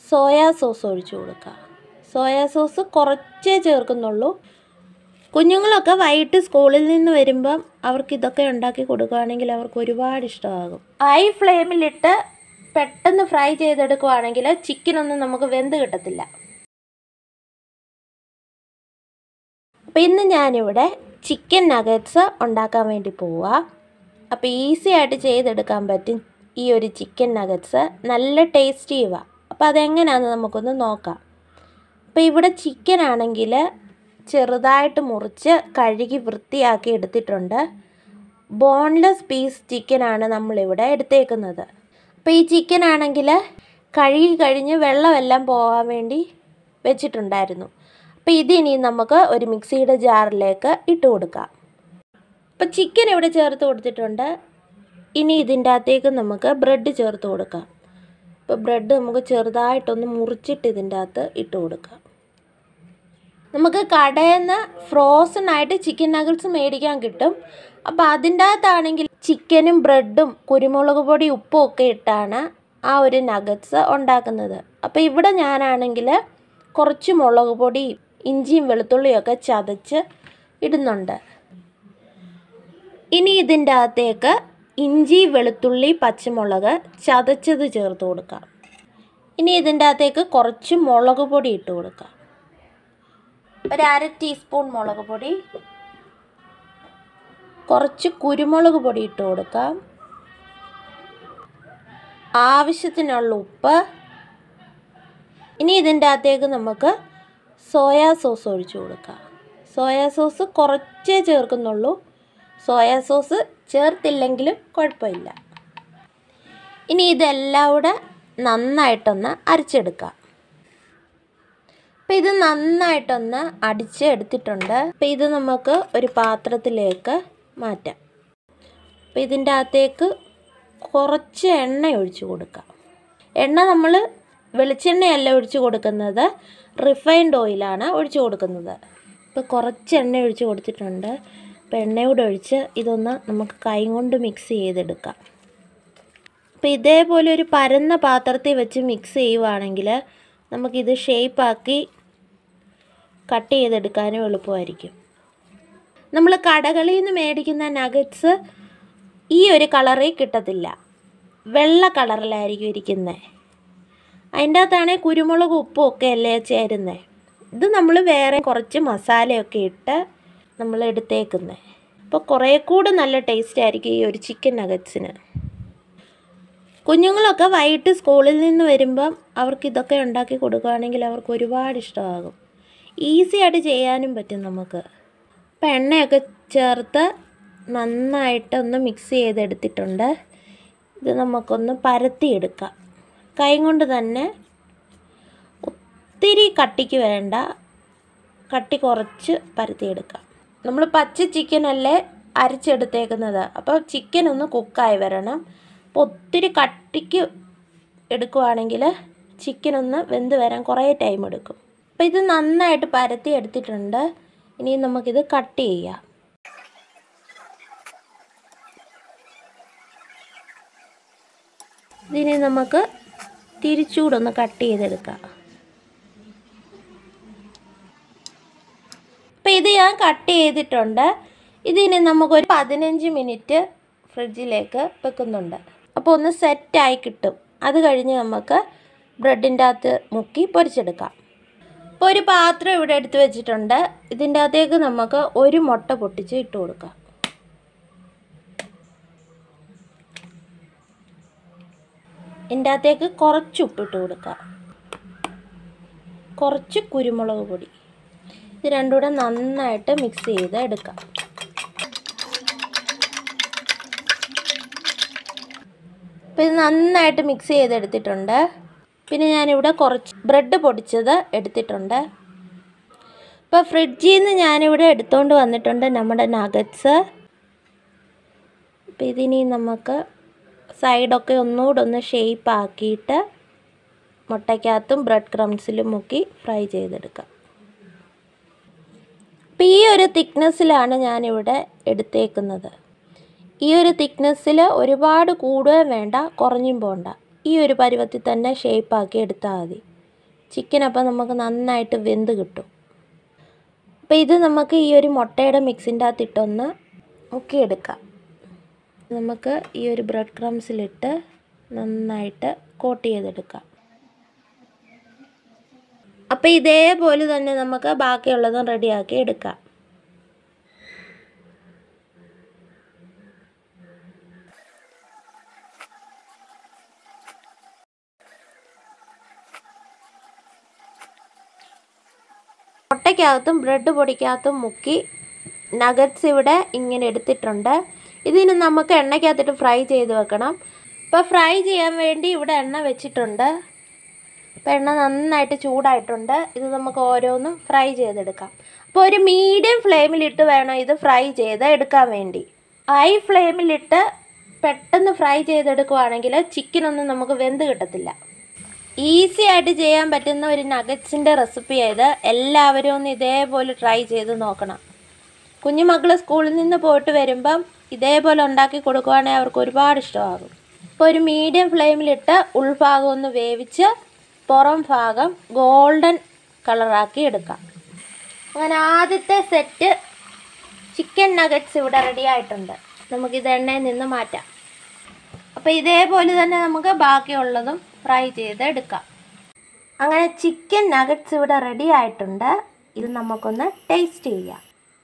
soya sauce ഒഴിച്ചു കൊടുക്കുക soya sauce കുറച്ചേ ചേർക്കുന്നുള്ളൂ കുഞ്ഞുങ്ങളൊക്കെ വൈകിട്ട് സ്കൂളിൽ നിന്ന് വരുമ്പം അവർക്ക് ഇതൊക്കെ ഉണ്ടാക്കി കൊടുക്കുകയാണെങ്കിൽ അവർക്ക് ഒരുപാട് ഇഷ്ടമാകും ഹൈ ഫ്ലെയിമിലിട്ട് പെട്ടെന്ന് ഫ്രൈ ചെയ്തെടുക്കുവാണെങ്കിൽ ചിക്കനൊന്നും നമുക്ക് വെന്ത് കിട്ടത്തില്ല അപ്പോൾ ഇന്ന് ഞാനിവിടെ ചിക്കൻ നഗറ്റ്സ് ഉണ്ടാക്കാൻ വേണ്ടി പോവുക അപ്പോൾ ഈസി ആയിട്ട് ചെയ്തെടുക്കാൻ പറ്റും ഈ ഒരു ചിക്കൻ നഗറ്റ്സ് നല്ല ടേസ്റ്റിയുവാ അപ്പോൾ അതെങ്ങനെയാണെന്ന് നമുക്കൊന്ന് നോക്കാം അപ്പോൾ ഇവിടെ ചിക്കൻ ആണെങ്കിൽ ചെറുതായിട്ട് മുറിച്ച് കഴുകി വൃത്തിയാക്കി എടുത്തിട്ടുണ്ട് ബോൺലെസ് പീസ് ചിക്കനാണ് നമ്മളിവിടെ എടുത്തേക്കുന്നത് അപ്പോൾ ഈ ചിക്കൻ ആണെങ്കിൽ കഴുകി കഴിഞ്ഞ് വെള്ളമെല്ലാം പോകാൻ വേണ്ടി വെച്ചിട്ടുണ്ടായിരുന്നു അപ്പോൾ ഇതിനി നമുക്ക് ഒരു മിക്സിയുടെ ജാറിലേക്ക് ഇട്ട് കൊടുക്കാം അപ്പോൾ ചിക്കൻ ഇവിടെ ചേർത്ത് കൊടുത്തിട്ടുണ്ട് ഇനി ഇതിൻ്റെ അകത്തേക്ക് നമുക്ക് ബ്രെഡ് ചേർത്ത് കൊടുക്കാം ഇപ്പോൾ ബ്രെഡ് നമുക്ക് ചെറുതായിട്ടൊന്ന് മുറിച്ചിട്ട് ഇതിൻ്റെ അകത്ത് ഇട്ട് കൊടുക്കാം നമുക്ക് കടയിൽ നിന്ന് ഫ്രോസൺ ആയിട്ട് ചിക്കൻ നഗറ്റ്സ് മേടിക്കാൻ കിട്ടും അപ്പോൾ അതിൻ്റെ അകത്താണെങ്കിൽ ചിക്കനും ബ്രെഡും കുരുമുളക് പൊടി ഉപ്പും ഒക്കെ ഇട്ടാണ് ആ ഒരു നഗറ്റ്സ് ഉണ്ടാക്കുന്നത് അപ്പോൾ ഇവിടെ ഞാനാണെങ്കിൽ കുറച്ച് മുളക് പൊടി ഇഞ്ചിയും വെളുത്തുള്ളിയും ഒക്കെ ചതച്ച് ഇടുന്നുണ്ട് ഇനി ഇതിൻ്റെ അകത്തേക്ക് ഇഞ്ചി വെളുത്തുള്ളി പച്ചമുളക് ചതച്ചത് ചേർത്ത് കൊടുക്കാം ഇനി ഇതിൻ്റെ അകത്തേക്ക് കുറച്ച് മുളക് പൊടി ഇട്ട് കൊടുക്കാം ഒരു അര ടീസ്പൂൺ മുളക് പൊടി കുറച്ച് കുരുമുളക് പൊടി ഇട്ട് കൊടുക്കാം ആവശ്യത്തിനുള്ള ഉപ്പ് ഇനി ഇതിൻ്റെ അകത്തേക്ക് നമുക്ക് സോയാ സോസ് ഒഴിച്ചു കൊടുക്കാം സോയാ സോസ് കുറച്ചേ ചേർക്കുന്നുള്ളൂ സോയാ സോസ് ചേർത്തില്ലെങ്കിലും കുഴപ്പമില്ല ഇനി ഇതെല്ലാം കൂടെ നന്നായിട്ടൊന്ന് അരച്ചെടുക്കാം അപ്പോൾ ഇത് നന്നായിട്ടൊന്ന് അടിച്ച് എടുത്തിട്ടുണ്ട് അപ്പോൾ ഇത് നമുക്ക് ഒരു പാത്രത്തിലേക്ക് മാറ്റാം അപ്പോൾ ഇതിൻ്റെ അകത്തേക്ക് കുറച്ച് എണ്ണ ഒഴിച്ച് കൊടുക്കാം എണ്ണ നമ്മൾ വെളിച്ചെണ്ണയല്ല ഒഴിച്ച് കൊടുക്കുന്നത് റിഫൈൻഡ് ഓയിലാണ് ഒഴിച്ച് കൊടുക്കുന്നത് ഇപ്പോൾ കുറച്ച് എണ്ണ ഒഴിച്ച് കൊടുത്തിട്ടുണ്ട് അപ്പോൾ എണ്ണയോട് ഒഴിച്ച് ഇതൊന്ന് നമുക്ക് കൈ കൊണ്ട് മിക്സ് ചെയ്തെടുക്കാം അപ്പോൾ ഇതേപോലെ ഒരു പരന്ന പാത്രത്തിൽ വെച്ച് മിക്സ് ചെയ്യുവാണെങ്കിൽ നമുക്കിത് ഷേപ്പാക്കി കട്ട് ചെയ്തെടുക്കാനും എളുപ്പമായിരിക്കും നമ്മൾ കടകളിൽ നിന്ന് മേടിക്കുന്ന നഗറ്റ്സ് ഈ ഒരു കളറിൽ കിട്ടത്തില്ല വെള്ള കളറിലായിരിക്കും ഇരിക്കുന്നത് അതിൻ്റെ അകത്താണെങ്കിൽ കുരുമുളക് ഉപ്പും ഒക്കെ അല്ലേ ചേരുന്നത് ഇത് നമ്മൾ വേറെ കുറച്ച് മസാലയൊക്കെ ഇട്ട് നമ്മൾ എടുത്തേക്കുന്നത് അപ്പോൾ കുറേ കൂടെ നല്ല ടേസ്റ്റ് ആയിരിക്കും ഈ ഒരു ചിക്കൻ നഗറ്റ്സിന് കുഞ്ഞുങ്ങളൊക്കെ വൈകിട്ട് സ്കൂളിൽ നിന്ന് വരുമ്പം അവർക്ക് ഇതൊക്കെ ഉണ്ടാക്കി കൊടുക്കുകയാണെങ്കിൽ അവർക്ക് ഒരുപാട് ഇഷ്ടമാകും ഈസി ആയിട്ട് ചെയ്യാനും പറ്റും നമുക്ക് അപ്പം എണ്ണയൊക്കെ ചേർത്ത് നന്നായിട്ടൊന്ന് മിക്സ് ചെയ്തെടുത്തിട്ടുണ്ട് ഇത് നമുക്കൊന്ന് പരത്തിയെടുക്കാം കൈ കൊണ്ട് തന്നെ ഒത്തിരി കട്ടിക്ക് വേണ്ട കട്ടി കുറച്ച് പരത്തിയെടുക്കാം നമ്മൾ പച്ച ചിക്കനല്ലേ അരച്ചെടുത്തേക്കുന്നത് അപ്പോൾ ചിക്കൻ ഒന്ന് കുക്കായി വരണം അപ്പോൾ ഒത്തിരി കട്ടിക്ക് എടുക്കുവാണെങ്കിൽ ചിക്കൻ ഒന്ന് വെന്ത് വരാൻ കുറേ ടൈം എടുക്കും അപ്പോൾ ഇത് നന്നായിട്ട് പരത്തി എടുത്തിട്ടുണ്ട് ഇനി നമുക്കിത് കട്ട് ചെയ്യാം ഇതിനെ നമുക്ക് തിരിച്ചുകൂടെ ഒന്ന് കട്ട് ചെയ്തെടുക്കാം അപ്പോൾ ഇത് ഞാൻ കട്ട് ചെയ്തിട്ടുണ്ട് ഇതിന് നമുക്കൊരു പതിനഞ്ച് മിനിറ്റ് ഫ്രിഡ്ജിലേക്ക് വെക്കുന്നുണ്ട് അപ്പോൾ ഒന്ന് സെറ്റായി കിട്ടും അത് കഴിഞ്ഞ് നമുക്ക് ബ്രെഡിൻ്റെ അകത്ത് മുക്കി പൊരിച്ചെടുക്കാം ഇപ്പോൾ ഒരു പാത്രം ഇവിടെ എടുത്ത് വെച്ചിട്ടുണ്ട് ഇതിൻ്റെ അകത്തേക്ക് നമുക്ക് ഒരു മുട്ട പൊട്ടിച്ച് ഇട്ട് കൊടുക്കാം ഇതിൻ്റെ അകത്തേക്ക് കുറച്ച് ഉപ്പിട്ട് കൊടുക്കാം കുറച്ച് കുരുമുളക് പൊടി ഇത് രണ്ടും കൂടെ നന്നായിട്ട് മിക്സ് ചെയ്ത് എടുക്കാം അപ്പോൾ ഇത് നന്നായിട്ട് മിക്സ് ചെയ്തെടുത്തിട്ടുണ്ട് പിന്നെ ഞാനിവിടെ കുറച്ച് ബ്രെഡ് പൊടിച്ചത് എടുത്തിട്ടുണ്ട് ഇപ്പോൾ ഫ്രിഡ്ജിൽ നിന്ന് ഞാനിവിടെ എടുത്തുകൊണ്ട് വന്നിട്ടുണ്ട് നമ്മുടെ നഗറ്റ്സ് അപ്പോൾ ഇതിനി നമുക്ക് സൈഡൊക്കെ ഒന്നുകൂടെ ഒന്ന് ഷേപ്പ് ആക്കിയിട്ട് മുട്ടയ്ക്കകത്തും ബ്രെഡ് ക്രംസിലും മുക്കി ഫ്രൈ ചെയ്തെടുക്കാം അപ്പോൾ ഈ ഒരു തിക്നെസ്സിലാണ് ഞാനിവിടെ എടുത്തേക്കുന്നത് ഈ ഒരു തിക്നെസ്സിൽ ഒരുപാട് കൂടുകയും വേണ്ട കുറഞ്ഞും പോണ്ട ഈ ഒരു പരുവത്തിൽ തന്നെ ഷേപ്പാക്കി എടുത്താൽ മതി ചിക്കൻ അപ്പോൾ നമുക്ക് നന്നായിട്ട് വെന്ത് കിട്ടും അപ്പോൾ ഇത് നമുക്ക് ഈ ഒരു മുട്ടയുടെ മിക്സിൻ്റെ അകത്ത് ഇട്ടൊന്ന് മുക്കിയെടുക്കാം നമുക്ക് ഈ ഒരു ബ്രെഡ് ക്രംസിലിട്ട് നന്നായിട്ട് കോട്ട് ചെയ്തെടുക്കാം അപ്പോൾ ഇതേപോലെ തന്നെ നമുക്ക് ബാക്കിയുള്ളതും റെഡിയാക്കി എടുക്കാം മുട്ടയ്ക്കകത്തും ബ്രെഡ് പൊടിക്കകത്തും മുക്കി നഗറ്റ്സ് ഇവിടെ ഇങ്ങനെ എടുത്തിട്ടുണ്ട് ഇതിന് നമുക്ക് എണ്ണയ്ക്കകത്തിട്ട് ഫ്രൈ ചെയ്ത് വെക്കണം ഇപ്പോൾ ഫ്രൈ ചെയ്യാൻ വേണ്ടി ഇവിടെ എണ്ണ വെച്ചിട്ടുണ്ട് അപ്പോൾ എണ്ണ നന്നായിട്ട് ചൂടായിട്ടുണ്ട് ഇത് നമുക്ക് ഓരോന്നും ഫ്രൈ ചെയ്തെടുക്കാം അപ്പോൾ ഒരു മീഡിയം ഫ്ലെയിമിലിട്ട് വേണം ഇത് ഫ്രൈ ചെയ്ത് എടുക്കാൻ വേണ്ടി ഹൈ ഫ്ലെയിമിലിട്ട് പെട്ടെന്ന് ഫ്രൈ ചെയ്തെടുക്കുവാണെങ്കിൽ ചിക്കനൊന്നും നമുക്ക് വെന്ത് കിട്ടത്തില്ല ഈസി ആയിട്ട് ചെയ്യാൻ പറ്റുന്ന ഒരു നഗറ്റ്സിൻ്റെ റെസിപ്പി ആയത് എല്ലാവരും ഒന്ന് ഇതേപോലെ ട്രൈ ചെയ്ത് നോക്കണം കുഞ്ഞുമക്കൾ സ്കൂളിൽ നിന്ന് പോയിട്ട് വരുമ്പം ഇതേപോലെ ഉണ്ടാക്കി കൊടുക്കുവാണെങ്കിൽ അവർക്ക് ഒരുപാട് ഇഷ്ടമാകും ഇപ്പോൾ ഒരു മീഡിയം ഫ്ലെയിമിലിട്ട് ഉൾഭാഗം ഒന്ന് വേവിച്ച് പുറം ഭാഗം ഗോൾഡൻ കളറാക്കി എടുക്കാം അങ്ങനെ ആദ്യത്തെ സെറ്റ് ചിക്കൻ നഗറ്റ്സ് ഇവിടെ റെഡി ആയിട്ടുണ്ട് നമുക്കിത് എണ്ണയിൽ നിന്ന് മാറ്റാം അപ്പോൾ ഇതേപോലെ തന്നെ നമുക്ക് ബാക്കിയുള്ളതും ഫ്രൈ ചെയ്ത് എടുക്കാം അങ്ങനെ ചിക്കൻ നഗറ്റ്സ് ഇവിടെ റെഡി ആയിട്ടുണ്ട് ഇത് നമുക്കൊന്ന് ടേസ്റ്റ് ചെയ്യാം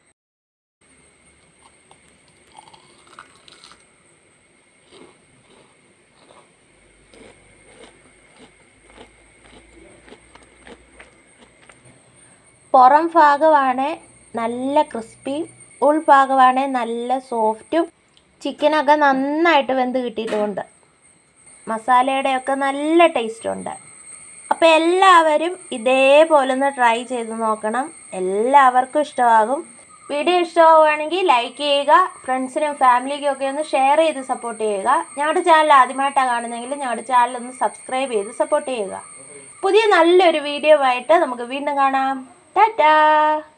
പുറം ഭാഗമാണ് നല്ല ക്രിസ്പിയും ഉൾഭാഗമാണ് നല്ല സോഫ്റ്റും ചിക്കനൊക്കെ നന്നായിട്ട് വെന്ത് കിട്ടിയിട്ടുമുണ്ട് മസാലയുടെയൊക്കെ നല്ല ടേസ്റ്റുണ്ട് അപ്പോൾ എല്ലാവരും ഇതേപോലെ ഒന്ന് ട്രൈ ചെയ്ത് നോക്കണം എല്ലാവർക്കും ഇഷ്ടമാകും വീഡിയോ ഇഷ്ടമാവുകയാണെങ്കിൽ ലൈക്ക് ചെയ്യുക ഫ്രണ്ട്സിനും ഫാമിലിക്കും ഒക്കെ ഒന്ന് ഷെയർ ചെയ്ത് സപ്പോർട്ട് ചെയ്യുക ഞങ്ങളുടെ ചാനൽ ആദ്യമായിട്ടാണ് കാണുന്നതെങ്കിൽ ഞങ്ങളുടെ ചാനൽ ഒന്ന് സബ്സ്ക്രൈബ് ചെയ്ത് സപ്പോർട്ട് ചെയ്യുക പുതിയ നല്ലൊരു വീഡിയോ ആയിട്ട് നമുക്ക് വീണ്ടും കാണാം ടാറ്റാ